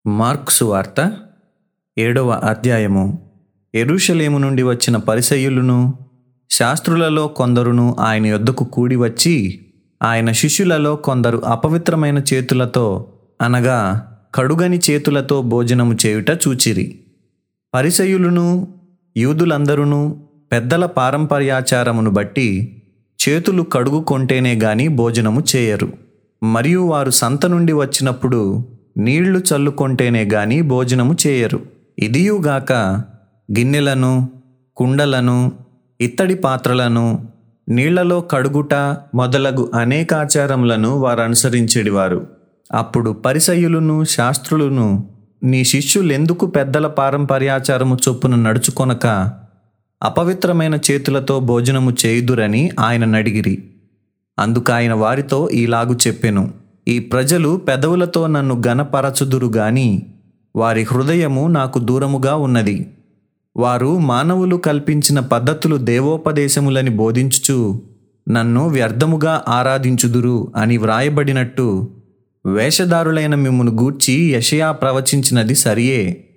marks వార్త ఏడవ అధ్యాయము ఎరుషలేము నుండి వచ్చిన పరిసయ్యులను శాస్త్రులలో కొందరును ఆయన యొద్దకు కూడి వచ్చి ఆయన శిష్యులలో కొందరు అపవిత్రమైన చేతులతో అనగా కడుగని చేతులతో భోజనము చేయుట చూచిరి పరిసయులును యూదులందరూ పెద్దల పారంపర్యాచారమును బట్టి చేతులు కడుగుకొంటేనే గాని భోజనము చేయరు మరియు వారు సంత నుండి వచ్చినప్పుడు నీళ్లు చల్లుకొంటేనే గాని భోజనము చేయరు ఇదియుగాక గిన్నెలను కుండలను ఇత్తడి పాత్రలను నీళ్లలో కడుగుట మొదలగు అనేకాచారములను వారు అనుసరించేడివారు అప్పుడు పరిసయ్యులను శాస్త్రులను నీ శిష్యులెందుకు పెద్దల పారంపర్యాచారము చొప్పున నడుచుకొనక అపవిత్రమైన చేతులతో భోజనము చేయుదురని ఆయన నడిగిరి అందుకాయన వారితో ఈలాగు చెప్పెను ఈ ప్రజలు పెదవులతో నన్ను గనపరచుదురు గాని వారి హృదయము నాకు దూరముగా ఉన్నది వారు మానవులు కల్పించిన పద్ధతులు దేవోపదేశములని బోధించుచు నన్ను వ్యర్థముగా ఆరాధించుదురు అని వ్రాయబడినట్టు వేషధారులైన మిమ్మును గూర్చి యషయా ప్రవచించినది సరియే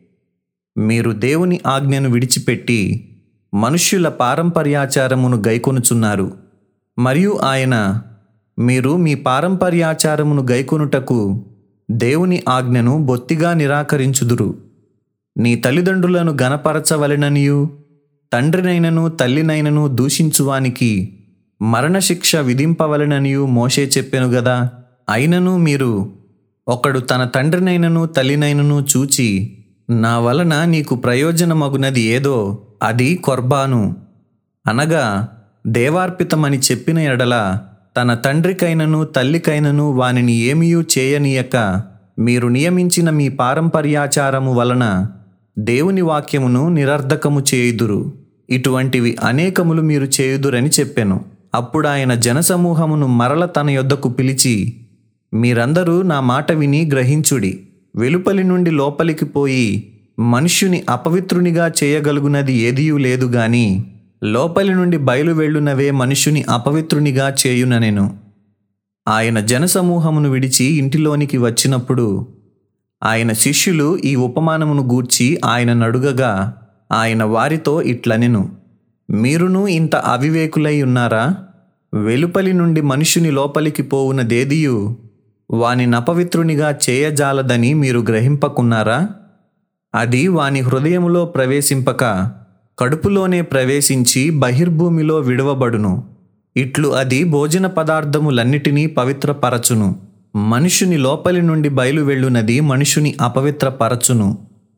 మీరు దేవుని ఆజ్ఞను విడిచిపెట్టి మనుష్యుల పారంపర్యాచారమును గైకొనుచున్నారు మరియు ఆయన మీరు మీ పారంపర్యాచారమును గైకొనుటకు దేవుని ఆజ్ఞను బొత్తిగా నిరాకరించుదురు నీ తల్లిదండ్రులను గనపరచవలెననియు తండ్రినైనను తల్లినైనను దూషించువానికి మరణశిక్ష విధింపవలెననియు మోషే చెప్పెను గదా అయినను మీరు ఒకడు తన తండ్రినైనను తల్లినైనను చూచి నా వలన నీకు ప్రయోజనమగునది ఏదో అది కొర్బాను అనగా దేవార్పితమని చెప్పిన ఎడల తన తండ్రికైనను తల్లికైనను వానిని ఏమీయూ చేయనీయక మీరు నియమించిన మీ పారంపర్యాచారము వలన దేవుని వాక్యమును నిరర్ధకము చేయుదురు ఇటువంటివి అనేకములు మీరు చేయుదురని చెప్పెను అప్పుడు ఆయన జనసమూహమును మరల తన యొద్దకు పిలిచి మీరందరూ నా మాట విని గ్రహించుడి వెలుపలి నుండి లోపలికి పోయి మనుష్యుని అపవిత్రునిగా చేయగలుగునది ఏదియూ లేదు గాని లోపలి నుండి బయలు వెళ్ళునవే మనుష్యుని అపవిత్రునిగా చేయుననెను ఆయన జనసమూహమును విడిచి ఇంటిలోనికి వచ్చినప్పుడు ఆయన శిష్యులు ఈ ఉపమానమును గూర్చి ఆయన నడుగగా ఆయన వారితో ఇట్లనెను మీరును ఇంత అవివేకులై ఉన్నారా వెలుపలి నుండి మనుష్యుని లోపలికి పోవునదేదియు వాని నపవిత్రునిగా చేయజాలదని మీరు గ్రహింపకున్నారా అది వాని హృదయములో ప్రవేశింపక కడుపులోనే ప్రవేశించి బహిర్భూమిలో విడవబడును ఇట్లు అది భోజన పదార్థములన్నిటినీ పవిత్రపరచును మనుషుని లోపలి నుండి బయలు వెళ్ళునది మనుషుని అపవిత్రపరచును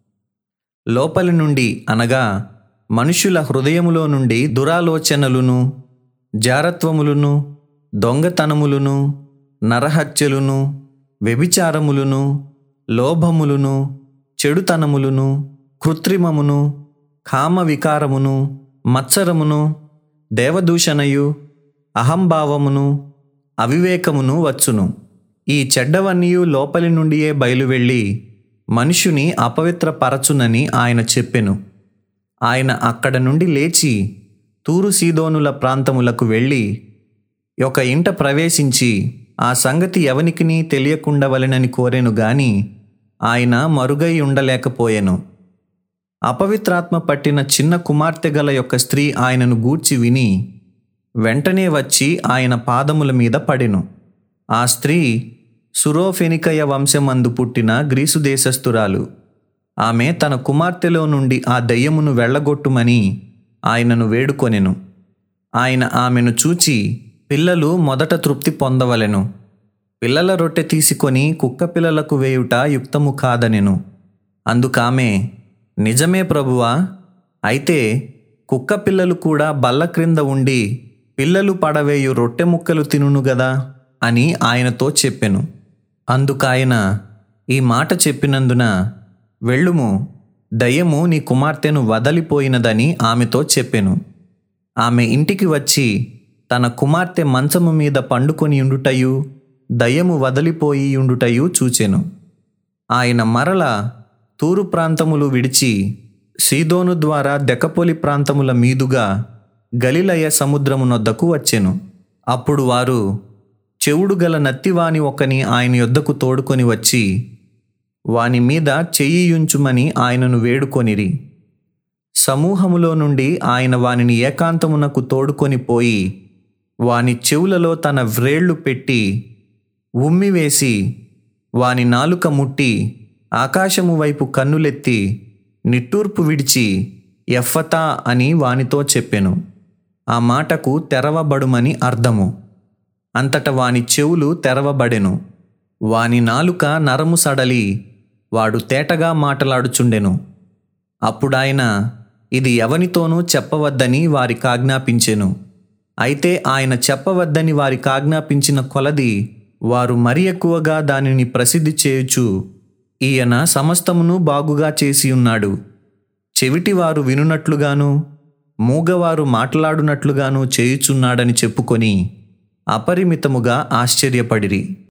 లోపలి నుండి అనగా మనుషుల హృదయములో నుండి దురాలోచనలును జారత్వములను దొంగతనములను నరహత్యలును వ్యభిచారములను లోభములను చెడుతనములను కృత్రిమమును కామ వికారమును మత్సరమును దేవదూషణయు అహంభావమును అవివేకమును వచ్చును ఈ చెడ్డవన్నీయు లోపలి నుండియే బయలువెళ్ళి మనుషుని అపవిత్రపరచునని ఆయన చెప్పెను ఆయన అక్కడ నుండి లేచి తూరు సీదోనుల ప్రాంతములకు వెళ్ళి ఒక ఇంట ప్రవేశించి ఆ సంగతి ఎవనికిని తెలియకుండవలెనని కోరెను గాని ఆయన మరుగై ఉండలేకపోయెను అపవిత్రాత్మ పట్టిన చిన్న కుమార్తె గల యొక్క స్త్రీ ఆయనను గూర్చి విని వెంటనే వచ్చి ఆయన పాదముల మీద పడెను ఆ స్త్రీ సురోఫెనికయ వంశమందు పుట్టిన గ్రీసు దేశస్థురాలు ఆమె తన కుమార్తెలో నుండి ఆ దయ్యమును వెళ్ళగొట్టుమని ఆయనను వేడుకొనెను ఆయన ఆమెను చూచి పిల్లలు మొదట తృప్తి పొందవలెను పిల్లల రొట్టె తీసుకొని కుక్క పిల్లలకు వేయుట యుక్తము కాదనెను అందుకామె నిజమే ప్రభువా అయితే కుక్క పిల్లలు కూడా బల్ల క్రింద ఉండి పిల్లలు పడవేయు రొట్టె ముక్కలు తినును గదా అని ఆయనతో చెప్పెను అందుకాయన ఈ మాట చెప్పినందున వెళ్ళుము దయ్యము నీ కుమార్తెను వదలిపోయినదని ఆమెతో చెప్పెను ఆమె ఇంటికి వచ్చి తన కుమార్తె మంచము మీద పండుకొని ఉండుటయు దయ్యము వదలిపోయి ఉండుటయు చూచెను ఆయన మరల తూరు ప్రాంతములు విడిచి సీదోను ద్వారా దెకపొలి ప్రాంతముల మీదుగా గలిలయ సముద్రమునొద్దకు వచ్చెను అప్పుడు వారు చెవుడు గల నత్తివాని ఒకని ఆయన యొద్దకు తోడుకొని వచ్చి వాని మీద చెయ్యియుంచుమని ఆయనను వేడుకొనిరి సమూహములో నుండి ఆయన వానిని ఏకాంతమునకు తోడుకొని పోయి వాని చెవులలో తన వ్రేళ్లు పెట్టి ఉమ్మివేసి వాని నాలుక ముట్టి ఆకాశము వైపు కన్నులెత్తి నిట్టూర్పు విడిచి ఎఫ్ఫతా అని వానితో చెప్పెను ఆ మాటకు తెరవబడుమని అర్థము అంతట వాని చెవులు తెరవబడెను వాని నాలుక నరము సడలి వాడు తేటగా మాటలాడుచుండెను అప్పుడాయన ఇది ఎవనితోనూ చెప్పవద్దని వారికి ఆజ్ఞాపించెను అయితే ఆయన చెప్పవద్దని వారికి ఆజ్ఞాపించిన కొలది వారు మరి ఎక్కువగా దానిని ప్రసిద్ధి చేయుచు ఈయన సమస్తమును బాగుగా చేసి ఉన్నాడు చెవిటివారు వినునట్లుగాను మూగవారు మాట్లాడునట్లుగాను చేయుచున్నాడని చెప్పుకొని అపరిమితముగా ఆశ్చర్యపడిరి